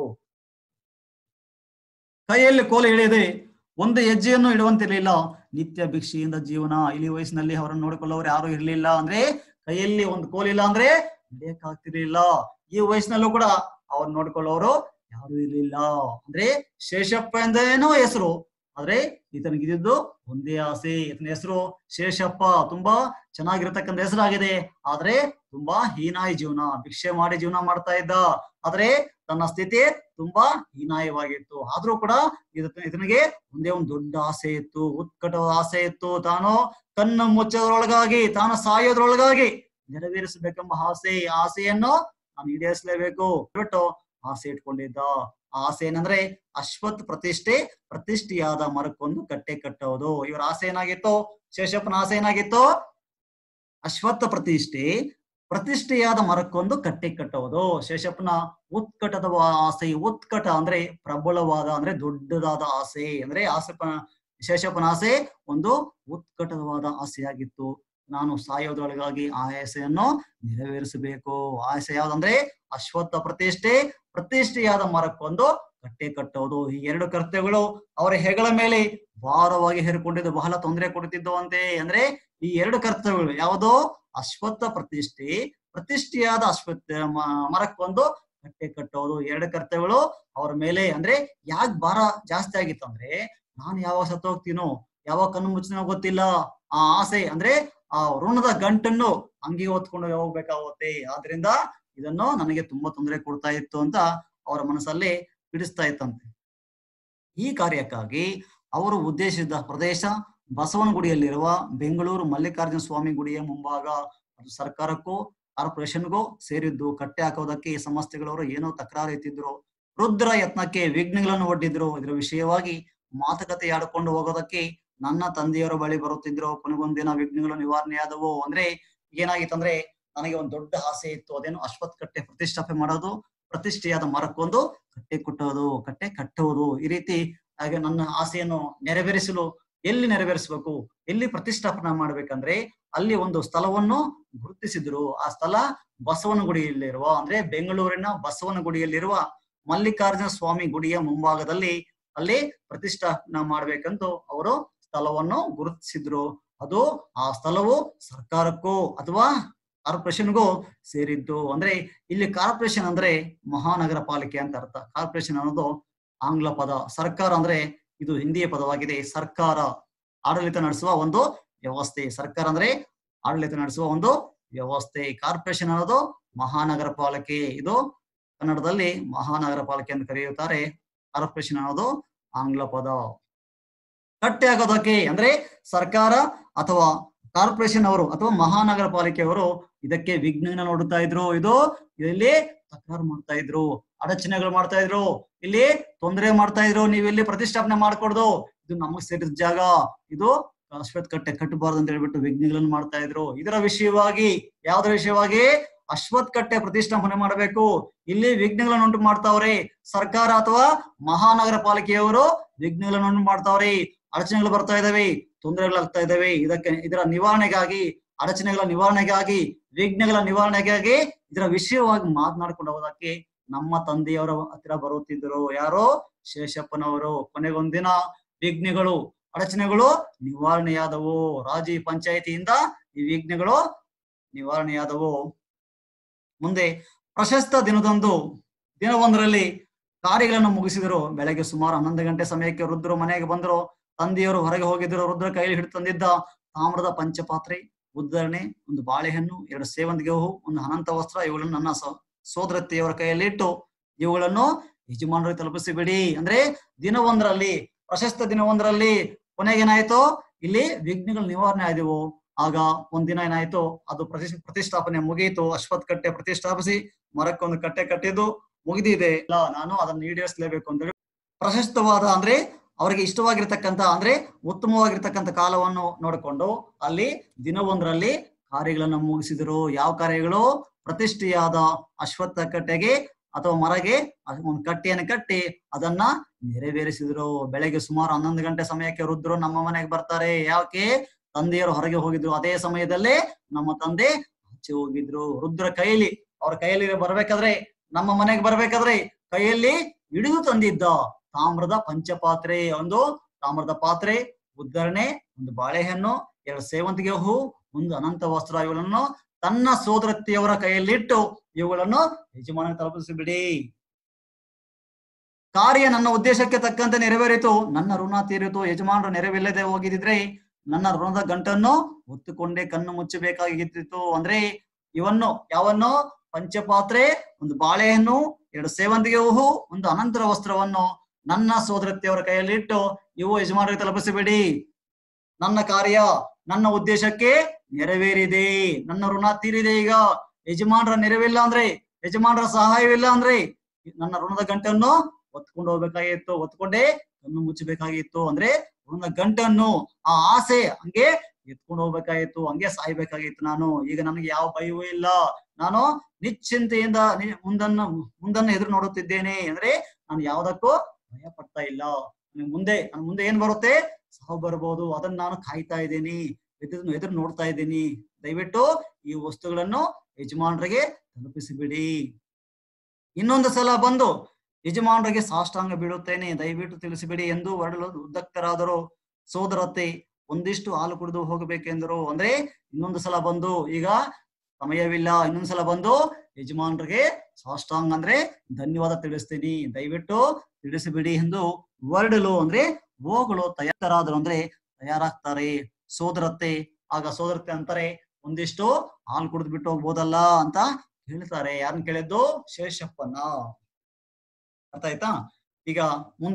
ಕೈಯಲ್ಲಿ ಕೋಲು ಹಿಡಿಯದೆ ಒಂದು ಹೆಜ್ಜೆಯನ್ನು ಇಡುವಂತಿರ್ಲಿಲ್ಲ ನಿತ್ಯ ಭಿಕ್ಷೆಯಿಂದ ಜೀವನ ಇಳಿ ವಯಸ್ಸಿನಲ್ಲಿ ಅವರನ್ನು ನೋಡಿಕೊಳ್ಳೋರು ಯಾರು ಇರ್ಲಿಲ್ಲ ಅಂದ್ರೆ ಕೈಯಲ್ಲಿ ಒಂದು ಕೋಲಿಲ್ಲ ಅಂದ್ರೆ ನಡೆಯಕ್ಕಾಗ್ತಿರ್ಲಿಲ್ಲ ಈ ವಯಸ್ಸಿನಲ್ಲೂ ಕೂಡ ಅವ್ರು ನೋಡ್ಕೊಳ್ಳೋರು ಯಾರು ಇರ್ಲಿಲ್ಲ ಅಂದ್ರೆ ಶೇಷಪ್ಪ ಎಂದೇನೋ ಹೆಸರು ಆದ್ರೆ ಈತನಿಗಿದ್ದು ಒಂದೇ ಆಸೆ ಈತನ ಹೆಸರು ಶೇಷಪ್ಪ ತುಂಬಾ ಚೆನ್ನಾಗಿರತಕ್ಕಂಥ ಹೆಸರಾಗಿದೆ ಆದ್ರೆ ತುಂಬಾ ಹೀನಾಯಿ ಜೀವನ ಭಿಕ್ಷೆ ಮಾಡಿ ಜೀವನ ಮಾಡ್ತಾ ಇದ್ದ ಆದ್ರೆ ತನ್ನ ಸ್ಥಿತಿ ತುಂಬಾ ಹೀನಾಯವಾಗಿತ್ತು ಆದ್ರೂ ಕೂಡ ಇದ ಇದನಿಗೆ ಒಂದೇ ಒಂದು ದೊಡ್ಡ ಆಸೆ ಇತ್ತು ಉತ್ಕಟವಾದ ಆಸೆ ಇತ್ತು ತಾನು ಕಣ್ಣು ಮುಚ್ಚೋದ್ರೊಳಗಾಗಿ ತಾನು ಸಾಯೋದ್ರೊಳಗಾಗಿ ನೆರವೇರಿಸಬೇಕೆಂಬ ಆಸೆ ಈ ಆಸೆಯನ್ನು ನಾನು ಈಡೇರಿಸಲೇಬೇಕು ಬಿಟ್ಟು ಆಸೆ ಇಟ್ಕೊಂಡಿದ್ದ ಆ ಆಸೆ ಏನಂದ್ರೆ ಅಶ್ವತ್ ಪ್ರತಿಷ್ಠೆ ಪ್ರತಿಷ್ಠೆಯಾದ ಮರಕ್ಕೊಂದು ಕಟ್ಟೆ ಕಟ್ಟೋದು ಇವರ ಆಸೆ ಏನಾಗಿತ್ತು ಶೇಷಪ್ಪನ ಆಸೆ ಏನಾಗಿತ್ತು ಅಶ್ವತ್ಥ ಪ್ರತಿಷ್ಠೆ ಪ್ರತಿಷ್ಠೆಯಾದ ಮರಕ್ಕೊಂದು ಕಟ್ಟೆ ಕಟ್ಟುವುದು ಶೇಷಪ್ಪನ ಉತ್ಕಟದ ವಾ- ಆಸೆ ಉತ್ಕಟ ಅಂದ್ರೆ ಪ್ರಬಲವಾದ ಅಂದ್ರೆ ದೊಡ್ಡದಾದ ಆಸೆ ಅಂದ್ರೆ ಆಸೆಪ ಶೇಷಪ್ಪನ ಆಸೆ ಒಂದು ಉತ್ಕಟವಾದ ಆಸೆಯಾಗಿತ್ತು ನಾನು ಸಾಯೋದ್ರೊಳಗಾಗಿ ಆ ಆಸೆಯನ್ನು ನೆರವೇರಿಸಬೇಕು ಆಸೆ ಯಾವ್ದಂದ್ರೆ ಅಶ್ವತ್ಥ ಪ್ರತಿಷ್ಠೆ ಪ್ರತಿಷ್ಠೆಯಾದ ಮರಕ್ಕೊಂದು ಕಟ್ಟೆ ಕಟ್ಟೋದು ಈ ಎರಡು ಕರ್ತವ್ಯಗಳು ಅವರ ಹೆಗಲ ಮೇಲೆ ಭಾರವಾಗಿ ಹೇರಿಕೊಂಡಿದ್ದು ಬಹಳ ತೊಂದರೆ ಕೊಡುತ್ತಿದ್ದವಂತೆ ಅಂದ್ರೆ ಈ ಎರಡು ಕರ್ತವ್ಯಗಳು ಯಾವುದು ಅಶ್ವತ್ಥ ಪ್ರತಿಷ್ಠೆ ಪ್ರತಿಷ್ಠೆಯಾದ ಅಶ್ವತ್ಥ ಮ- ಮರಕ್ಕೊಂದು ಕಟ್ಟೆ ಕಟ್ಟೋದು ಎರಡು ಕರ್ತವ್ಯಗಳು ಅವ್ರ ಮೇಲೆ ಅಂದ್ರೆ ಯಾಕೆ ಭಾರ ಜಾಸ್ತಿ ಆಗಿತ್ತು ಅಂದ್ರೆ ನಾನು ಯಾವಾಗ ಸತ್ತು ಹೋಗ್ತೀನೋ ಯಾವಾಗ ಕಣ್ಣು ಮುಚ್ಚಿನೋ ಗೊತ್ತಿಲ್ಲ ಆ ಆಸೆ ಅಂದ್ರೆ ಆ ಋಣದ ಗಂಟನ್ನು ಅಂಗಿ ಹೊತ್ಕೊಂಡು ಹೋಗ್ಬೇಕಾಗುತ್ತೆ ಆದ್ರಿಂದ ಇದನ್ನು ನನಗೆ ತುಂಬಾ ತೊಂದರೆ ಕೊಡ್ತಾ ಇತ್ತು ಅಂತ ಅವರ ಮನಸ್ಸಲ್ಲಿ ಬಿಡಿಸ್ತಾ ಇತ್ತಂತೆ ಈ ಕಾರ್ಯಕ್ಕಾಗಿ ಅವರು ಉದ್ದೇಶಿಸಿದ ಪ್ರದೇಶ ಬಸವನಗುಡಿಯಲ್ಲಿರುವ ಬೆಂಗಳೂರು ಮಲ್ಲಿಕಾರ್ಜುನ ಸ್ವಾಮಿ ಗುಡಿಯ ಮುಂಭಾಗ ಅದು ಸರ್ಕಾರಕ್ಕೂ ಕಾರ್ಪೊರೇಷನ್ಗೂ ಸೇರಿದ್ದು ಕಟ್ಟೆ ಹಾಕೋದಕ್ಕೆ ಈ ಸಂಸ್ಥೆಗಳವರು ಏನೋ ತಕರಾರು ಎತ್ತಿದ್ರು ರುದ್ರ ಯತ್ನಕ್ಕೆ ವಿಘ್ನಗಳನ್ನು ಒಡ್ಡಿದ್ರು ಇದರ ವಿಷಯವಾಗಿ ಮಾತುಕತೆ ಆಡಿಕೊಂಡು ಹೋಗೋದಕ್ಕೆ ನನ್ನ ತಂದೆಯವರ ಬಳಿ ಬರುತ್ತಿದ್ರು ಕೊನೆಗೊಂದಿನ ವಿಘ್ನಗಳು ನಿವಾರಣೆ ಆದವು ಅಂದ್ರೆ ಏನಾಗಿತ್ತಂದ್ರೆ ನನಗೆ ಒಂದು ದೊಡ್ಡ ಆಸೆ ಇತ್ತು ಅದೇನು ಅಶ್ವತ್ ಕಟ್ಟೆ ಪ್ರತಿಷ್ಠಾಪನೆ ಮಾಡೋದು ಪ್ರತಿಷ್ಠೆಯಾದ ಮರಕ್ಕೊಂದು ಕಟ್ಟೆ ಕುಟ್ಟೋದು ಕಟ್ಟೆ ಕಟ್ಟುವುದು ಈ ರೀತಿ ಹಾಗೆ ನನ್ನ ಆಸೆಯನ್ನು ನೆರವೇರಿಸಲು ಎಲ್ಲಿ ನೆರವೇರಿಸಬೇಕು ಎಲ್ಲಿ ಪ್ರತಿಷ್ಠಾಪನೆ ಮಾಡ್ಬೇಕಂದ್ರೆ ಅಲ್ಲಿ ಒಂದು ಸ್ಥಳವನ್ನು ಗುರುತಿಸಿದ್ರು ಆ ಸ್ಥಳ ಬಸವನಗುಡಿಯಲ್ಲಿರುವ ಅಂದ್ರೆ ಬೆಂಗಳೂರಿನ ಬಸವನಗುಡಿಯಲ್ಲಿರುವ ಮಲ್ಲಿಕಾರ್ಜುನ ಸ್ವಾಮಿ ಗುಡಿಯ ಮುಂಭಾಗದಲ್ಲಿ ಅಲ್ಲಿ ಪ್ರತಿಷ್ಠಾಪನೆ ಮಾಡ್ಬೇಕಂತ ಅವರು ಸ್ಥಳವನ್ನು ಗುರುತಿಸಿದ್ರು ಅದು ಆ ಸ್ಥಳವು ಸರ್ಕಾರಕ್ಕೂ ಅಥವಾ ಕಾರ್ಪೊರೇಷನ್ಗೂ ಸೇರಿದ್ದು ಅಂದ್ರೆ ಇಲ್ಲಿ ಕಾರ್ಪೊರೇಷನ್ ಅಂದ್ರೆ ಮಹಾನಗರ ಪಾಲಿಕೆ ಅಂತ ಅರ್ಥ ಕಾರ್ಪೊರೇಷನ್ ಅನ್ನೋದು ಆಂಗ್ಲ ಪದ ಸರ್ಕಾರ ಅಂದ್ರೆ ಇದು ಹಿಂದಿಯ ಪದವಾಗಿದೆ ಸರ್ಕಾರ ಆಡಳಿತ ನಡೆಸುವ ಒಂದು ವ್ಯವಸ್ಥೆ ಸರ್ಕಾರ ಅಂದ್ರೆ ಆಡಳಿತ ನಡೆಸುವ ಒಂದು ವ್ಯವಸ್ಥೆ ಕಾರ್ಪೊರೇಷನ್ ಅನ್ನೋದು ಮಹಾನಗರ ಪಾಲಿಕೆ ಇದು ಕನ್ನಡದಲ್ಲಿ ಮಹಾನಗರ ಪಾಲಿಕೆ ಎಂದು ಕರೆಯುತ್ತಾರೆ ಕಾರ್ಪೊರೇಷನ್ ಅನ್ನೋದು ಆಂಗ್ಲ ಪದ ಕಟ್ಟೆ ಹಾಕೋದಕ್ಕೆ ಅಂದ್ರೆ ಸರ್ಕಾರ ಅಥವಾ ಕಾರ್ಪೊರೇಷನ್ ಅವರು ಅಥವಾ ಮಹಾನಗರ ಪಾಲಿಕೆಯವರು ಇದಕ್ಕೆ ವಿಘ್ನ ನೋಡುತ್ತಾ ಇದ್ರು ಇದು ಇಲ್ಲಿ ತಕರಾರು ಮಾಡ್ತಾ ಇದ್ರು ಅಡಚಣೆಗಳು ಮಾಡ್ತಾ ಇದ್ರು ಇಲ್ಲಿ ತೊಂದರೆ ಮಾಡ್ತಾ ಇದ್ರು ನೀವು ಇಲ್ಲಿ ಪ್ರತಿಷ್ಠಾಪನೆ ಮಾಡ್ಕೊಡ್ದು ಇದು ನಮಗ್ ಸೇರಿದ ಜಾಗ ಇದು ಅಶ್ವತ್ ಕಟ್ಟೆ ಕಟ್ಟಬಾರ್ದು ಅಂತ ಹೇಳ್ಬಿಟ್ಟು ವಿಘ್ನಗಳನ್ನು ಮಾಡ್ತಾ ಇದ್ರು ಇದರ ವಿಷಯವಾಗಿ ಯಾವ್ದ್ರ ವಿಷಯವಾಗಿ ಅಶ್ವತ್ ಕಟ್ಟೆ ಪ್ರತಿಷ್ಠಾಪನೆ ಮಾಡಬೇಕು ಇಲ್ಲಿ ವಿಘ್ನಗಳನ್ನು ಉಂಟು ಮಾಡ್ತಾವ್ರೆ ಸರ್ಕಾರ ಅಥವಾ ಮಹಾನಗರ ಪಾಲಿಕೆಯವರು ವಿಘ್ನಗಳನ್ನು ಉಂಟು ಮಾಡ್ತಾವ್ರೆ ಅಡಚಣೆಗಳು ಬರ್ತಾ ಇದಾವೆ ತೊಂದರೆಗಳಾಗ್ತಾ ಇದಾವೆ ಇದಕ್ಕೆ ಇದರ ನಿವಾರಣೆಗಾಗಿ ಅಡಚಣೆಗಳ ನಿವಾರಣೆಗಾಗಿ ವಿಘ್ನಗಳ ನಿವಾರಣೆಗಾಗಿ ಇದರ ವಿಷಯವಾಗಿ ಮಾತನಾಡ್ಕೊಂಡು ಹೋಗೋದಕ್ಕೆ ನಮ್ಮ ತಂದೆಯವರ ಹತ್ತಿರ ಬರುತ್ತಿದ್ದರು ಯಾರೋ ಶೇಷಪ್ಪನವರು ಕೊನೆಗೊಂದಿನ ವಿಘ್ನಗಳು ಅಡಚಣೆಗಳು ನಿವಾರಣೆಯಾದವು ರಾಜಿ ಪಂಚಾಯಿತಿಯಿಂದ ಈ ವಿಘ್ನಗಳು ನಿವಾರಣೆಯಾದವು ಮುಂದೆ ಪ್ರಶಸ್ತ ದಿನದಂದು ದಿನವೊಂದರಲ್ಲಿ ಕಾರ್ಯಗಳನ್ನು ಮುಗಿಸಿದರು ಬೆಳಗ್ಗೆ ಸುಮಾರು ಹನ್ನೊಂದು ಗಂಟೆ ಸಮಯಕ್ಕೆ ರುದ್ರು ಮನೆಗೆ ಬಂದರು ತಂದೆಯವರು ಹೊರಗೆ ಹೋಗಿದ್ರು ರುದ್ರ ಕೈಯಲ್ಲಿ ಹಿಡಿದು ತಂದಿದ್ದ ತಾಮ್ರದ ಪಂಚಪಾತ್ರೆ ಉದ್ಧರಣೆ ಒಂದು ಬಾಳೆಹಣ್ಣು ಎರಡು ಸೇವಂತಿಗೆ ಹೂವು ಒಂದು ಅನಂತ ವಸ್ತ್ರ ಇವುಗಳನ್ನು ನನ್ನ ಸ- ಸೋದರತ್ತೆಯವರ ಕೈಯಲ್ಲಿ ಇಟ್ಟು ಇವುಗಳನ್ನು ಯಜಮಾನರಿಗೆ ತಲುಪಿಸಿಬಿಡಿ ಅಂದ್ರೆ ದಿನವೊಂದರಲ್ಲಿ ಪ್ರಶಸ್ತ ದಿನವೊಂದರಲ್ಲಿ ಕೊನೆಗೇನಾಯ್ತು ಇಲ್ಲಿ ವಿಘ್ನಗಳು ನಿವಾರಣೆ ಆದವು ಆಗ ಒಂದಿನ ಏನಾಯ್ತು ಅದು ಪ್ರತಿ ಪ್ರತಿಷ್ಠಾಪನೆ ಮುಗಿಯಿತು ಅಶ್ವತ್ ಕಟ್ಟೆ ಪ್ರತಿಷ್ಠಾಪಿಸಿ ಮರಕ್ಕೊಂದು ಕಟ್ಟೆ ಕಟ್ಟಿದ್ದು ಮುಗಿದಿದೆ ಇಲ್ಲ ನಾನು ಅದನ್ನು ಈಡೇರಿಸಲೇಬೇಕು ಅಂತ ಹೇಳಿ ಪ್ರಶಸ್ತವಾದ ಅಂದ್ರೆ ಅವರಿಗೆ ಇಷ್ಟವಾಗಿರ್ತಕ್ಕಂತ ಅಂದ್ರೆ ಉತ್ತಮವಾಗಿರ್ತಕ್ಕಂಥ ಕಾಲವನ್ನು ನೋಡಿಕೊಂಡು ಅಲ್ಲಿ ದಿನವೊಂದರಲ್ಲಿ ಕಾರ್ಯಗಳನ್ನು ಮುಗಿಸಿದರು ಯಾವ ಕಾರ್ಯಗಳು ಪ್ರತಿಷ್ಠೆಯಾದ ಅಶ್ವತ್ಥ ಕಟ್ಟೆಗೆ ಅಥವಾ ಮರಗೆ ಅದ್- ಒಂದು ಕಟ್ಟೆಯನ್ನು ಕಟ್ಟಿ ಅದನ್ನ ನೆರವೇರಿಸಿದ್ರು ಬೆಳಗ್ಗೆ ಸುಮಾರು ಹನ್ನೊಂದು ಗಂಟೆ ಸಮಯಕ್ಕೆ ರುದ್ರು ನಮ್ಮ ಮನೆಗೆ ಬರ್ತಾರೆ ಯಾಕೆ ತಂದೆಯರು ಹೊರಗೆ ಹೋಗಿದ್ರು ಅದೇ ಸಮಯದಲ್ಲೇ ನಮ್ಮ ತಂದೆ ಆಚೆ ಹೋಗಿದ್ರು ರುದ್ರ ಕೈಯಲ್ಲಿ ಅವ್ರ ಕೈಯಲ್ಲಿ ಬರ್ಬೇಕಾದ್ರೆ ನಮ್ಮ ಮನೆಗೆ ಬರ್ಬೇಕಾದ್ರೆ ಕೈಯಲ್ಲಿ ಹಿಡಿದು ತಂದಿದ್ದ ತಾಮ್ರದ ಪಂಚಪಾತ್ರೆ ಒಂದು ತಾಮ್ರದ ಪಾತ್ರೆ ಉದ್ಧರಣೆ ಒಂದು ಬಾಳೆಹಣ್ಣು ಎರಡು ಸೇವಂತಿಗೆ ಹೂ ಒಂದು ಅನಂತ ವಸ್ತ್ರ ಇವುಗಳನ್ನು ತನ್ನ ಸೋದರತ್ತೆಯವರ ಕೈಯಲ್ಲಿಟ್ಟು ಇವುಗಳನ್ನು ಯಜಮಾನ ತಲುಪಿಸಿಬಿಡಿ ಕಾರ್ಯ ನನ್ನ ಉದ್ದೇಶಕ್ಕೆ ತಕ್ಕಂತೆ ನೆರವೇರಿತು ನನ್ನ ಋಣ ತೀರಿತು ಯಜಮಾನರು ನೆರವಿಲ್ಲದೆ ಹೋಗಿದ್ರೆ ನನ್ನ ಋಣದ ಗಂಟನ್ನು ಹೊತ್ತುಕೊಂಡೇ ಕಣ್ಣು ಮುಚ್ಚಬೇಕಾಗಿತ್ತು ಅಂದ್ರೆ ಇವನ್ನು ಯಾವನ್ನು ಪಂಚಪಾತ್ರೆ ಒಂದು ಬಾಳೆಹಣ್ಣು ಎರಡು ಸೇವಂತಿಗೆ ಹೂವು ಒಂದು ಅನಂತರ ವಸ್ತ್ರವನ್ನು ನನ್ನ ಸೋದರತ್ತೆಯವರ ಕೈಯಲ್ಲಿ ಇಟ್ಟು ಇವು ಯಜಮಾನರಿಗೆ ತಲುಪಿಸಿಬಿಡಿ ನನ್ನ ಕಾರ್ಯ ನನ್ನ ಉದ್ದೇಶಕ್ಕೆ ನೆರವೇರಿದೆ ನನ್ನ ಋಣ ತೀರಿದೆ ಈಗ ಯಜಮಾನರ ನೆರವಿಲ್ಲ ಅಂದ್ರೆ ಯಜಮಾನರ ಸಹಾಯವಿಲ್ಲ ಅಂದ್ರೆ ನನ್ನ ಋಣದ ಗಂಟನ್ನು ಒತ್ಕೊಂಡು ಹೋಗ್ಬೇಕಾಗಿತ್ತು ಒತ್ಕೊಂಡೇ ಕಣ್ಣು ಮುಚ್ಚಬೇಕಾಗಿತ್ತು ಅಂದ್ರೆ ಋಣದ ಗಂಟನ್ನು ಆ ಆಸೆ ಹಂಗೆ ಎತ್ಕೊಂಡು ಹೋಗ್ಬೇಕಾಗಿತ್ತು ಹಂಗೆ ಸಾಯ್ಬೇಕಾಗಿತ್ತು ನಾನು ಈಗ ನನಗೆ ಯಾವ ಭಯವೂ ಇಲ್ಲ ನಾನು ನಿಶ್ಚಿಂತೆಯಿಂದ ನಿ- ಮುಂದನ್ನ ಮುಂದನ್ನ ಎದುರು ನೋಡುತ್ತಿದ್ದೇನೆ ಅಂದ್ರೆ ನಾನು ಯಾವ್ದಕ್ಕೂ ಭಯ ಪಡ್ತಾ ಇಲ್ಲ ನನಗೆ ಮುಂದೆ ನನ್ನ ಮುಂದೆ ಏನ್ ಬರುತ್ತೆ ಸಾವು ಬರ್ಬೋದು ಅದನ್ನ ನಾನು ಕಾಯ್ತಾ ಇದ್ದೀನಿ ಎದುರು ಎದುರು ನೋಡ್ತಾ ಇದ್ದೀನಿ ದಯವಿಟ್ಟು ಈ ವಸ್ತುಗಳನ್ನು ಯಜಮಾನರಿಗೆ ತಲುಪಿಸಿಬಿಡಿ ಇನ್ನೊಂದು ಸಲ ಬಂದು ಯಜಮಾನರಿಗೆ ಸಾಷ್ಟಾಂಗ ಬೀಳುತ್ತೇನೆ ದಯವಿಟ್ಟು ತಿಳಿಸಿಬಿಡಿ ಎಂದು ಹೊರಡಲು ಉದ್ದಕ್ತರಾದರು ಸೋದರತ್ತೆ ಒಂದಿಷ್ಟು ಹಾಲು ಕುಡಿದು ಹೋಗಬೇಕೆಂದರು ಅಂದ್ರೆ ಇನ್ನೊಂದು ಸಲ ಬಂದು ಈಗ ಸಮಯವಿಲ್ಲ ಇನ್ನೊಂದು ಸಲ ಬಂದು ಯಜಮಾನರಿಗೆ ಸಾಷ್ಟಾಂಗ ಅಂದ್ರೆ ಧನ್ಯವಾದ ತಿಳಿಸ್ತೀನಿ ದಯವಿಟ್ಟು ತಿಳಿಸಿಬಿಡಿ ಎಂದು ಹೊರಡಲು ಅಂದ್ರೆ ಹೋಗಲು ತಯಾರಾದರು ಅಂದ್ರೆ ತಯಾರಾಗ್ತಾರೆ ಸೋದರತ್ತೆ ಆಗ ಸೋದರತ್ತೆ ಅಂತಾರೆ ಒಂದಿಷ್ಟು ಹಾಲು ಕುಡಿದು ಬಿಟ್ಟು ಹೋಗ್ಬೋದಲ್ಲ ಅಂತ ಹೇಳ್ತಾರೆ ಯಾರನ್ನ ಕೇಳಿದ್ದು ಶೇಷಪ್ಪನ ಅರ್ಥ ಆಯ್ತಾ ಈಗ ಮುಂದೆ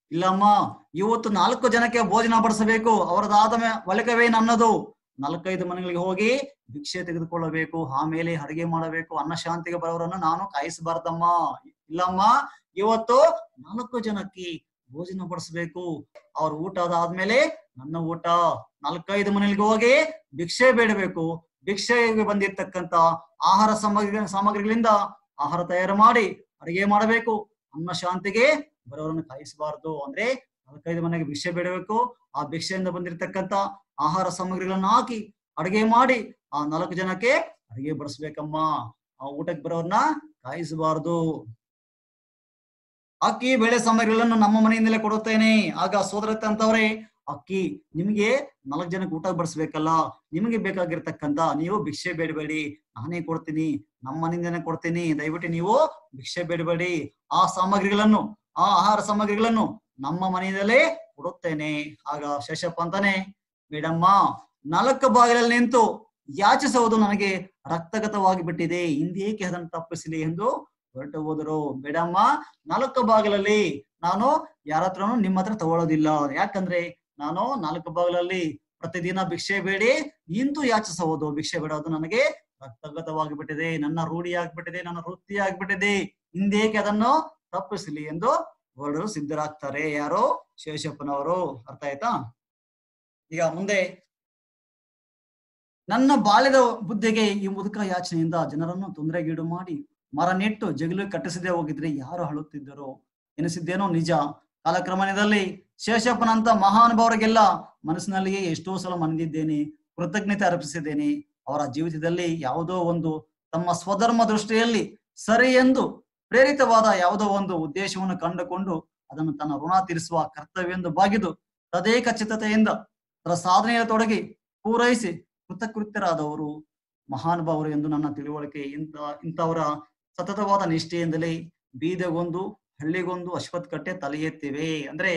ಇಲ್ಲಮ್ಮ ಇವತ್ತು ನಾಲ್ಕು ಜನಕ್ಕೆ ಭೋಜನ ಬಡಿಸಬೇಕು ಅವರದಾದ ಮೇ- ಬಳಿಕವೇ ನನ್ನದು ನಾಲ್ಕೈದು ಮನೆಗಳಿಗೆ ಹೋಗಿ ಭಿಕ್ಷೆ ತೆಗೆದುಕೊಳ್ಳಬೇಕು ಆಮೇಲೆ ಅಡಿಗೆ ಮಾಡಬೇಕು ಅನ್ನ ಶಾಂತಿಗೆ ಬರೋರನ್ನು ನಾನು ಕಾಯಿಸಬಾರ್ದಮ್ಮ ಇಲ್ಲಮ್ಮ ಇವತ್ತು ನಾಲ್ಕು ಜನಕ್ಕೆ ಭೋಜನ ಬಡಿಸ್ಬೇಕು ಅವ್ರ ಊಟ ಅದಾದ್ಮೇಲೆ ನನ್ನ ಊಟ ನಾಲ್ಕೈದು ಮನೆಗಳಿಗೆ ಹೋಗಿ ಭಿಕ್ಷೆ ಬೇಡಬೇಕು ಭಿಕ್ಷೆಗೆ ಬಂದಿರ್ತಕ್ಕಂತ ಆಹಾರ ಸಾಮಗ್ರಿ ಸಾಮಗ್ರಿಗಳಿಂದ ಆಹಾರ ತಯಾರು ಮಾಡಿ ಅಡಿಗೆ ಮಾಡಬೇಕು ಅನ್ನ ಶಾಂತಿಗೆ ಬರೋರನ್ನು ಕಾಯಿಸಬಾರದು ಅಂದ್ರೆ ನಾಲ್ಕೈದು ಮನೆಗೆ ಭಿಕ್ಷೆ ಬೇಡಬೇಕು ಆ ಭಿಕ್ಷೆಯಿಂದ ಬಂದಿರತಕ್ಕಂತ ಆಹಾರ ಸಾಮಗ್ರಿಗಳನ್ನ ಹಾಕಿ ಅಡಿಗೆ ಮಾಡಿ ಆ ನಾಲ್ಕು ಜನಕ್ಕೆ ಅಡಿಗೆ ಬಡಿಸ್ಬೇಕಮ್ಮ ಆ ಊಟಕ್ಕೆ ಬರೋರ್ನ ಕಾಯಿಸಬಾರದು ಅಕ್ಕಿ ಬೇಳೆ ಸಾಮಗ್ರಿಗಳನ್ನು ನಮ್ಮ ಮನೆಯಿಂದಲೇ ಕೊಡುತ್ತೇನೆ ಆಗ ಸೋದರತ್ತೆ ಅಂತವ್ರೆ ಅಕ್ಕಿ ನಿಮ್ಗೆ ನಾಲ್ಕು ಜನಕ್ಕೆ ಊಟ ಬಡಿಸ್ಬೇಕಲ್ಲ ನಿಮಗೆ ಬೇಕಾಗಿರ್ತಕ್ಕಂತ ನೀವು ಭಿಕ್ಷೆ ಬೇಡಬೇಡಿ ನಾನೇ ಕೊಡ್ತೀನಿ ನಮ್ಮ ಮನೆಯಿಂದನೇ ಕೊಡ್ತೀನಿ ದಯವಿಟ್ಟು ನೀವು ಭಿಕ್ಷೆ ಬೇಡಬೇಡಿ ಆ ಸಾಮಗ್ರಿಗಳನ್ನು ಆ ಆಹಾರ ಸಾಮಗ್ರಿಗಳನ್ನು ನಮ್ಮ ಮನೆಯಿಂದಲೇ ಕೊಡುತ್ತೇನೆ ಆಗ ಶೇಷಪ್ಪ ಅಂತಾನೆ ಮೇಡಮ್ಮ ನಾಲ್ಕು ಬಾಗಿಲಲ್ಲಿ ನಿಂತು ಯಾಚಿಸುವುದು ನನಗೆ ರಕ್ತಗತವಾಗಿ ಬಿಟ್ಟಿದೆ ಹಿಂದೇಕೆ ಅದನ್ನು ತಪ್ಪಿಸಲಿ ಎಂದು ಹೊರಟು ಹೋದರು ಮೇಡಮ್ಮ ನಾಲ್ಕು ಬಾಗಿಲಲ್ಲಿ ನಾನು ಯಾರ ಹತ್ರನೂ ನಿಮ್ಮ ಹತ್ರ ತಗೊಳ್ಳೋದಿಲ್ಲ ಯಾಕಂದ್ರೆ ನಾನು ನಾಲ್ಕು ಬಾಗಿಲಲ್ಲಿ ಪ್ರತಿದಿನ ಭಿಕ್ಷೆ ಬೇಡಿ ನಿಂತು ಯಾಚಿಸಬಹುದು ಭಿಕ್ಷೆ ಬೇಡೋದು ನನಗೆ ರಕ್ತಗತವಾಗಿ ಬಿಟ್ಟಿದೆ ನನ್ನ ರೂಢಿ ಆಗ್ಬಿಟ್ಟಿದೆ ನನ್ನ ವೃತ್ತಿ ಆಗ್ಬಿಟ್ಟಿದೆ ಹಿಂದೇಕೆ ಅದನ್ನು ತಪ್ಪಿಸಲಿ ಎಂದು ಹೊರಡಲು ಸಿದ್ಧರಾಗ್ತಾರೆ ಯಾರು ಶೇಷಪ್ಪನವರು ಅರ್ಥ ಆಯ್ತಾ ಈಗ ಮುಂದೆ ನನ್ನ ಬಾಲ್ಯದ ಬುದ್ಧಿಗೆ ಈ ಮುದುಕ ಯಾಚನೆಯಿಂದ ಜನರನ್ನು ತೊಂದರೆಗೀಡು ಮಾಡಿ ಮರ ನೆಟ್ಟು ಜಗಲು ಕಟ್ಟಿಸದೆ ಹೋಗಿದ್ರೆ ಯಾರು ಅಳುತ್ತಿದ್ದರೋ ಎನಿಸಿದ್ದೇನೋ ನಿಜ ಕಾಲಕ್ರಮಣದಲ್ಲಿ ಶೇಷಪ್ಪನಂತ ಮಹಾನುಭಾವರಿಗೆಲ್ಲ ಮನಸ್ಸಿನಲ್ಲಿಯೇ ಎಷ್ಟೋ ಸಲ ಮನದಿದ್ದೇನೆ ಕೃತಜ್ಞತೆ ಅರ್ಪಿಸಿದ್ದೇನೆ ಅವರ ಜೀವಿತದಲ್ಲಿ ಯಾವುದೋ ಒಂದು ತಮ್ಮ ಸ್ವಧರ್ಮ ದೃಷ್ಟಿಯಲ್ಲಿ ಸರಿ ಎಂದು ಪ್ರೇರಿತವಾದ ಯಾವುದೋ ಒಂದು ಉದ್ದೇಶವನ್ನು ಕಂಡುಕೊಂಡು ಅದನ್ನು ತನ್ನ ಋಣ ತೀರಿಸುವ ಕರ್ತವ್ಯವೆಂದು ಬಾಗಿದು ತದೇಕ ಚಿತ್ತತೆಯಿಂದ ಅದರ ಸಾಧನೆಯಲ್ಲಿ ತೊಡಗಿ ಪೂರೈಸಿ ಕೃತಕೃತ್ಯರಾದವರು ಮಹಾನುಭಾವರು ಎಂದು ನನ್ನ ತಿಳುವಳಿಕೆ ಇಂಥ ಇಂಥವರ ಸತತವಾದ ನಿಷ್ಠೆಯಿಂದಲೇ ಬೀದೆಗೊಂದು ಹಳ್ಳಿಗೊಂದು ಅಶ್ವತ್ ಕಟ್ಟೆ ತಲೆ ಎತ್ತಿವೆ ಅಂದ್ರೆ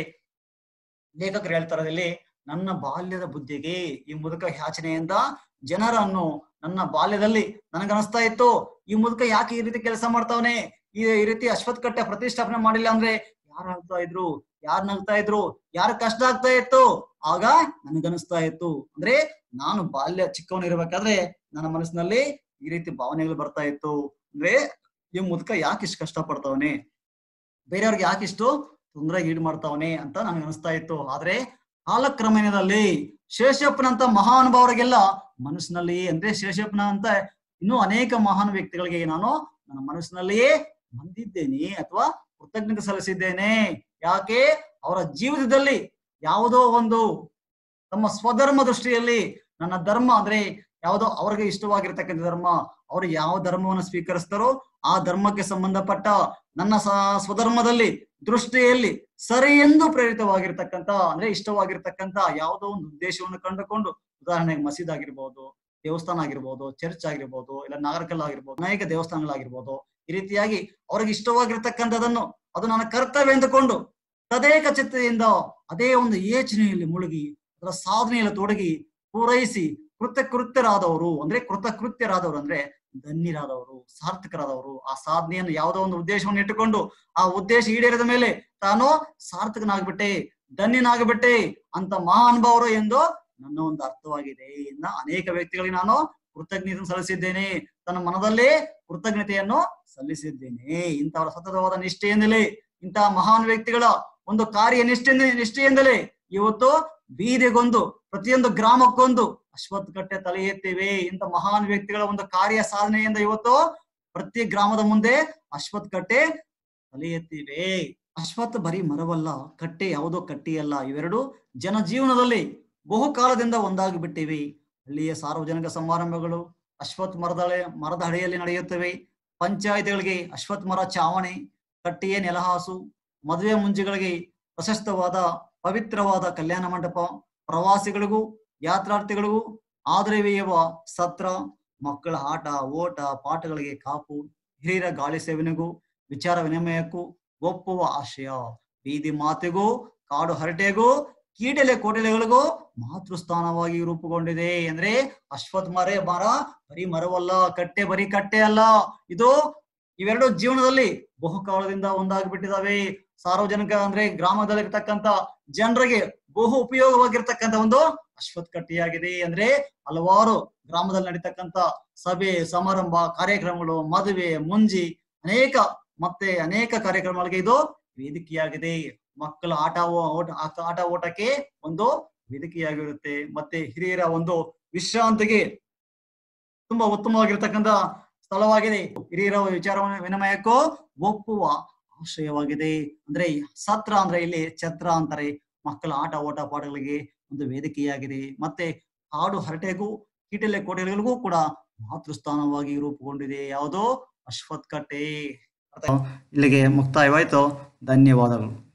ಲೇಖಕರು ಹೇಳ್ತಾರೆ ಇಲ್ಲಿ ನನ್ನ ಬಾಲ್ಯದ ಬುದ್ಧಿಗೆ ಈ ಮುದುಕ ಯಾಚನೆಯಿಂದ ಜನರನ್ನು ನನ್ನ ಬಾಲ್ಯದಲ್ಲಿ ನನಗನ್ನಿಸ್ತಾ ಇತ್ತು ಈ ಮುದುಕ ಯಾಕೆ ಈ ರೀತಿ ಕೆಲಸ ಮಾಡ್ತಾವನೆ ಈ ಈ ರೀತಿ ಅಶ್ವತ್ ಕಟ್ಟೆ ಪ್ರತಿಷ್ಠಾಪನೆ ಮಾಡಿಲ್ಲ ಅಂದ್ರೆ ಯಾರು ಆಗ್ತಾ ಇದ್ರು ಯಾರು ನಗ್ತಾ ಇದ್ರು ಯಾರು ಕಷ್ಟ ಆಗ್ತಾ ಇತ್ತು ಆಗ ನನಗನ್ನಿಸ್ತಾ ಇತ್ತು ಅಂದ್ರೆ ನಾನು ಬಾಲ್ಯ ಚಿಕ್ಕವನಿರ್ಬೇಕಾದ್ರೆ ನನ್ನ ಮನಸ್ಸಿನಲ್ಲಿ ಈ ರೀತಿ ಭಾವನೆಗಳು ಬರ್ತಾ ಇತ್ತು ಅಂದ್ರೆ ಈ ಮುದುಕ ಯಾಕೆ ಇಷ್ಟು ಕಷ್ಟ ಪಡ್ತಾವನೆ ಬೇರೆಯವ್ರಿಗೆ ಯಾಕೆ ಇಷ್ಟು ತೊಂದರೆ ಈಡು ಮಾಡ್ತಾವನೆ ಅಂತ ನನಗೆ ಅನಿಸ್ತಾ ಇತ್ತು ಆದ್ರೆ ಕಾಲಕ್ರಮೇಣದಲ್ಲಿ ಶೇಷಪ್ಪನಂತ ಮಹಾನುಭಾವರಿಗೆಲ್ಲ ಮನಸ್ಸಿನಲ್ಲಿ ಅಂದ್ರೆ ಶೇಷಪ್ಪನ ಅಂತ ಇನ್ನೂ ಅನೇಕ ಮಹಾನ್ ವ್ಯಕ್ತಿಗಳಿಗೆ ನಾನು ನನ್ನ ಮನಸ್ಸಿನಲ್ಲಿಯೇ ಬಂದಿದ್ದೇನೆ ಅಥವಾ ಕೃತಜ್ಞತೆ ಸಲ್ಲಿಸಿದ್ದೇನೆ ಯಾಕೆ ಅವರ ಜೀವಿತದಲ್ಲಿ ಯಾವುದೋ ಒಂದು ತಮ್ಮ ಸ್ವಧರ್ಮ ದೃಷ್ಟಿಯಲ್ಲಿ ನನ್ನ ಧರ್ಮ ಅಂದ್ರೆ ಯಾವುದೋ ಅವ್ರಿಗೆ ಇಷ್ಟವಾಗಿರ್ತಕ್ಕಂಥ ಧರ್ಮ ಅವರು ಯಾವ ಧರ್ಮವನ್ನು ಸ್ವೀಕರಿಸ್ತಾರೋ ಆ ಧರ್ಮಕ್ಕೆ ಸಂಬಂಧಪಟ್ಟ ನನ್ನ ಸ- ಸ್ವಧರ್ಮದಲ್ಲಿ ದೃಷ್ಟಿಯಲ್ಲಿ ಸರಿ ಎಂದು ಪ್ರೇರಿತವಾಗಿರ್ತಕ್ಕಂಥ ಅಂದ್ರೆ ಇಷ್ಟವಾಗಿರ್ತಕ್ಕಂಥ ಯಾವುದೋ ಒಂದು ಉದ್ದೇಶವನ್ನು ಕಂಡುಕೊಂಡು ಉದಾಹರಣೆಗೆ ಮಸೀದ್ ಆಗಿರ್ಬೋದು ದೇವಸ್ಥಾನ ಆಗಿರ್ಬೋದು ಚರ್ಚ್ ಆಗಿರ್ಬೋದು ಇಲ್ಲ ನಾಗರಿಕಲ್ ಆಗಿರ್ಬೋದು ಅನೇಕ ದೇವಸ್ಥಾನಗಳಾಗಿರ್ಬೋದು ಈ ರೀತಿಯಾಗಿ ಅವ್ರಿಗೆ ಇಷ್ಟವಾಗಿರ್ತಕ್ಕಂಥದನ್ನು ಅದು ನನ್ನ ಕರ್ತವ್ಯ ಎಂದುಕೊಂಡು ತದೇಕ ಚಿತ್ತದಿಂದ ಅದೇ ಒಂದು ಯೋಚನೆಯಲ್ಲಿ ಮುಳುಗಿ ಅದರ ಸಾಧನೆಯಲ್ಲಿ ತೊಡಗಿ ಪೂರೈಸಿ ಕೃತಕೃತ್ಯರಾದವರು ಅಂದ್ರೆ ಕೃತಕೃತ್ಯರಾದವರು ಅಂದ್ರೆ ಧನ್ಯರಾದವರು ಸಾರ್ಥಕರಾದವರು ಆ ಸಾಧನೆಯನ್ನು ಯಾವುದೋ ಒಂದು ಉದ್ದೇಶವನ್ನು ಇಟ್ಟುಕೊಂಡು ಆ ಉದ್ದೇಶ ಈಡೇರಿದ ಮೇಲೆ ತಾನು ಸಾರ್ಥಕನಾಗ್ಬಿಟ್ಟೆ ಧನ್ಯನಾಗ್ಬಿಟ್ಟೆ ಅಂತ ಮಹಾನುಭಾವರು ಎಂದು ನನ್ನ ಒಂದು ಅರ್ಥವಾಗಿದೆ ಇನ್ನ ಅನೇಕ ವ್ಯಕ್ತಿಗಳಿಗೆ ನಾನು ಕೃತಜ್ಞತೆ ಸಲ್ಲಿಸಿದ್ದೇನೆ ತನ್ನ ಮನದಲ್ಲೇ ಕೃತಜ್ಞತೆಯನ್ನು ಸಲ್ಲಿಸಿದ್ದೇನೆ ಇಂಥವರ ಸತತವಾದ ನಿಷ್ಠೆಯಿಂದಲೇ ಇಂತಹ ಮಹಾನ್ ವ್ಯಕ್ತಿಗಳ ಒಂದು ಕಾರ್ಯ ನಿಷ್ಠೆ ನಿಷ್ಠೆಯಿಂದಲೇ ಇವತ್ತು ಬೀದಿಗೊಂದು ಪ್ರತಿಯೊಂದು ಗ್ರಾಮಕ್ಕೊಂದು ಅಶ್ವತ್ಥ ಕಟ್ಟೆ ತಲೆ ಎತ್ತಿವೆ ಇಂಥ ಮಹಾನ್ ವ್ಯಕ್ತಿಗಳ ಒಂದು ಕಾರ್ಯ ಸಾಧನೆಯಿಂದ ಇವತ್ತು ಪ್ರತಿ ಗ್ರಾಮದ ಮುಂದೆ ಅಶ್ವತ್ಥ ಕಟ್ಟೆ ತಲೆ ಎತ್ತಿವೆ ಅಶ್ವತ್ಥ ಬರೀ ಮರವಲ್ಲ ಕಟ್ಟೆ ಯಾವುದೋ ಕಟ್ಟಿಯಲ್ಲ ಇವೆರಡು ಜನಜೀವನದಲ್ಲಿ ಬಹುಕಾಲದಿಂದ ಒಂದಾಗಿ ಬಿಟ್ಟಿವೆ ಹಳ್ಳಿಯ ಸಾರ್ವಜನಿಕ ಸಮಾರಂಭಗಳು ಅಶ್ವತ್ಥ ಮರದ ಮರದ ಅಡಿಯಲ್ಲಿ ನಡೆಯುತ್ತವೆ ಪಂಚಾಯತಿಗಳಿಗೆ ಅಶ್ವತ್ಥ ಮರ ಚಾವಣಿ ಕಟ್ಟಿಯ ನೆಲಹಾಸು ಮದುವೆ ಮುಂಜಿಗಳಿಗೆ ಪ್ರಶಸ್ತವಾದ ಪವಿತ್ರವಾದ ಕಲ್ಯಾಣ ಮಂಟಪ ಪ್ರವಾಸಿಗಳಿಗೂ ಯಾತ್ರಾರ್ಥಿಗಳಿಗೂ ಆದರವೆಯುವ ಸತ್ರ ಮಕ್ಕಳ ಆಟ ಓಟ ಪಾಠಗಳಿಗೆ ಕಾಪು ಹಿರಿಯರ ಗಾಳಿ ಸೇವನೆಗೂ ವಿಚಾರ ವಿನಿಮಯಕ್ಕೂ ಒಪ್ಪುವ ಆಶಯ ಬೀದಿ ಮಾತಿಗೂ ಕಾಡು ಹರಟೆಗೂ ಕೀಟಲೆ ಕೋಟೆಲೆಗಳಿಗೂ ಮಾತೃಸ್ಥಾನವಾಗಿ ರೂಪುಗೊಂಡಿದೆ ಅಂದ್ರೆ ಅಶ್ವತ್ಥ ಮರ ಮರ ಬರೀ ಮರವಲ್ಲ ಕಟ್ಟೆ ಬರೀ ಕಟ್ಟೆ ಅಲ್ಲ ಇದು ಇವೆರಡು ಜೀವನದಲ್ಲಿ ಬಹುಕಾಲದಿಂದ ಒಂದಾಗಿ ಬಿಟ್ಟಿದಾವೆ ಸಾರ್ವಜನಿಕ ಅಂದ್ರೆ ಗ್ರಾಮದಲ್ಲಿರ್ತಕ್ಕಂತ ಜನರಿಗೆ ಬಹು ಉಪಯೋಗವಾಗಿರ್ತಕ್ಕಂತ ಒಂದು ಅಶ್ವತ್ ಕಟ್ಟಿಯಾಗಿದೆ ಅಂದ್ರೆ ಹಲವಾರು ಗ್ರಾಮದಲ್ಲಿ ನಡೀತಕ್ಕಂತ ಸಭೆ ಸಮಾರಂಭ ಕಾರ್ಯಕ್ರಮಗಳು ಮದುವೆ ಮುಂಜಿ ಅನೇಕ ಮತ್ತೆ ಅನೇಕ ಕಾರ್ಯಕ್ರಮಗಳಿಗೆ ಇದು ವೇದಿಕೆಯಾಗಿದೆ ಮಕ್ಕಳ ಆಟ ಓ- ಓಟ ಆಟ- ಆಟ ಓಟಕ್ಕೆ ಒಂದು ವೇದಿಕೆಯಾಗಿರುತ್ತೆ ಮತ್ತೆ ಹಿರಿಯರ ಒಂದು ವಿಶ್ರಾಂತಿಗೆ ತುಂಬಾ ಉತ್ತಮವಾಗಿರ್ತಕ್ಕಂಥ ಸ್ಥಳವಾಗಿದೆ ಹಿರಿಯರ ವಿಚಾರ ವಿನಿಮಯಕ್ಕೂ ಒಪ್ಪುವ ಆಶ್ರಯವಾಗಿದೆ ಅಂದ್ರೆ ಸತ್ರ ಅಂದ್ರೆ ಇಲ್ಲಿ ಛತ್ರ ಅಂತಾರೆ ಮಕ್ಕಳ ಆಟ ಓಟ ಪಾಠಗಳಿಗೆ ಒಂದು ವೇದಿಕೆಯಾಗಿದೆ ಮತ್ತೆ ಹಾಡು ಹರಟೆಗೂ ಕೀಟಲೆ ಕೋಟೆಗಳಿಗೂ ಕೂಡ ಮಾತೃಸ್ಥಾನವಾಗಿ ರೂಪುಗೊಂಡಿದೆ ಯಾವುದೋ ಅಶ್ವತ್ ಕಟ್ಟೆ ಇಲ್ಲಿಗೆ ಮುಕ್ತಾಯವಾಯ್ತು ಧನ್ಯವಾದಗಳು